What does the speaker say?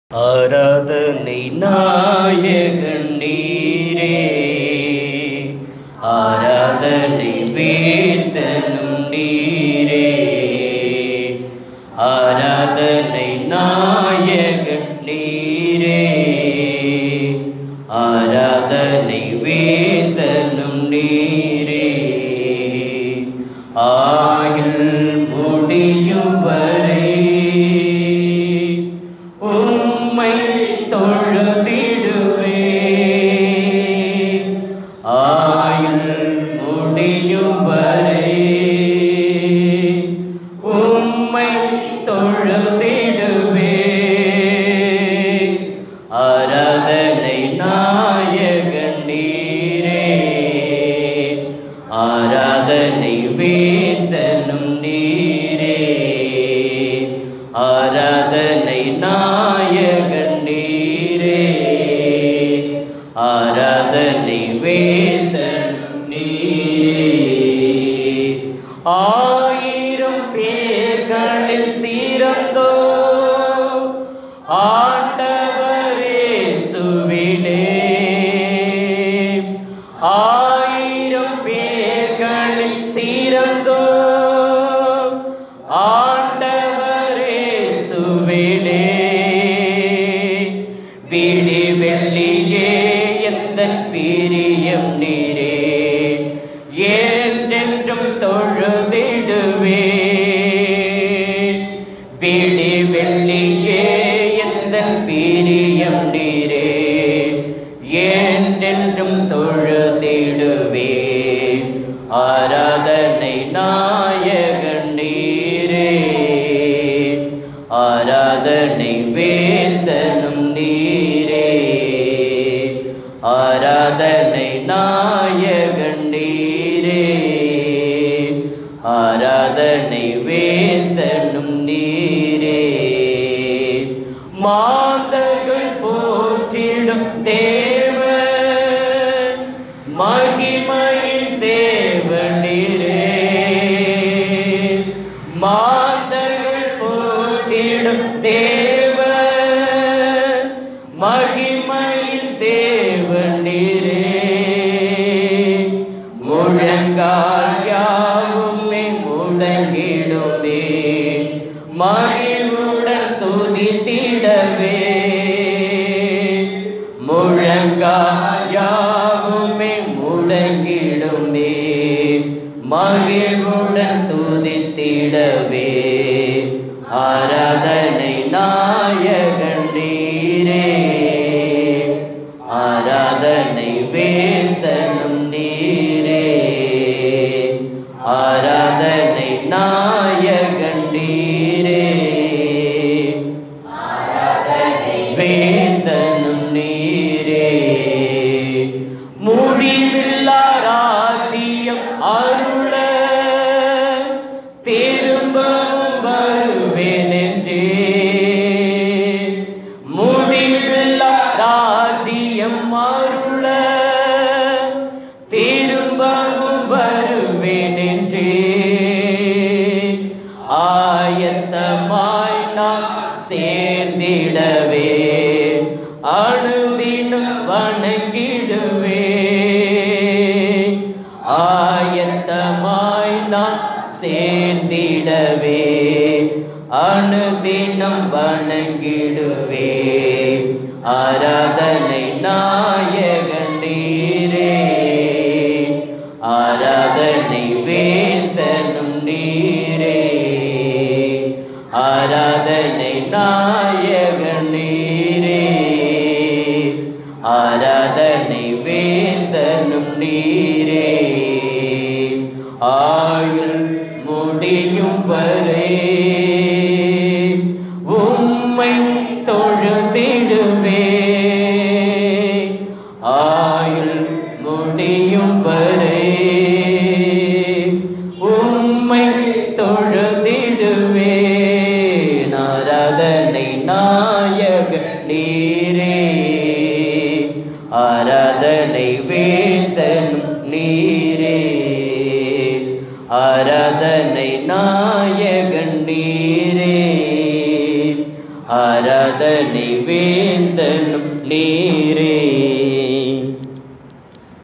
ஆராதனை நாயகன் நீரே ஆராதனை வேந்தனும் நீரே ஆராதனை நாயகன் நீரே ஆராதனை வேந்தனும் நீரே ஆயுள் முடியும் வரை உம்மை தொழுதிடுவே ஆயுள் முடியும் வரை உம்மை தொழுதிடுவே ஆராதனை நாயகன் நீரே ஆராதனை வேந்தனும் நீரே ஆராதனை நாயகன் நீரே ஆராதனை வேந்தனும் நீரே ஆயிரம் பேர்களில் சிறந்தோ ஆண்டவரே சுவினே ஆயிரம் பேர்களில் சிறந்தோ ஆண்டவரே சுவினே விழி வெள்ளியே எந்த பிரியம் நீரே ஏன்றென்றும் தொழுதிடுவே விழி வெள்ளியே எந்த பிரியம் நீரே ஏன்றென்றும் தொழுதிடுவே ஆராதனை நாயகன் நீரே ஆராதனை வேந்தனும் நீரே ஆராதனை நாயகன் நீரே ஆராதனை வேந்தனும் நீரே மாதர்கள் போற்றிடும் தேவன் மகிமையின் தேவனீரே மாதர்கள் போற்றிடும் தேவன் மகிமையின் தேவனீரே முழங்கால் யாவுமே முழங்கிடுமே மகிழ்வுடன் துதித்திடவே முழங்கால் யாவுமே முழங்கிடுமே மகிழ்வுடன் துதித்திடவே ஆராதனை நாயகன் நீரே ஆராதனை வேந்தனும் நீரே ஆராதனை நாயகன் நீரே வேந்தனும் நீரே முடிவில்லா ராஜ்யம் அருள திரும்பவும் வருவேன் என்றே முடிவில்லா ராஜ்யம் அருள திரும்பவும் வருவேன் என்றே ஆயத்தமாய் நான் சேர்ந்திடவே அணுதினம் வணங்கிடுவே ஆயத்தமாய் நான் சேர்ந்திடவே அணுதினம் வணங்கிடுவே ஆராதனை நாயகன் நீரே ஆராதனை வேந்தனும் நீரே ஆராதனை நாயகன் நீரே ஆராதனை வேந்தனும் நீரே ஆயுள் முடியும் வரை உம்மை தொழுதிடுவே ஆயுள் முடியும் வரை உம்மை தொழுதிடுவே ஆராதனை நாயக நீரே ஆராதனை வேந்தனும் நீரே ஆராதனை நாயகன் நீரே ஆராதனை வே வேந்தனும் நீரே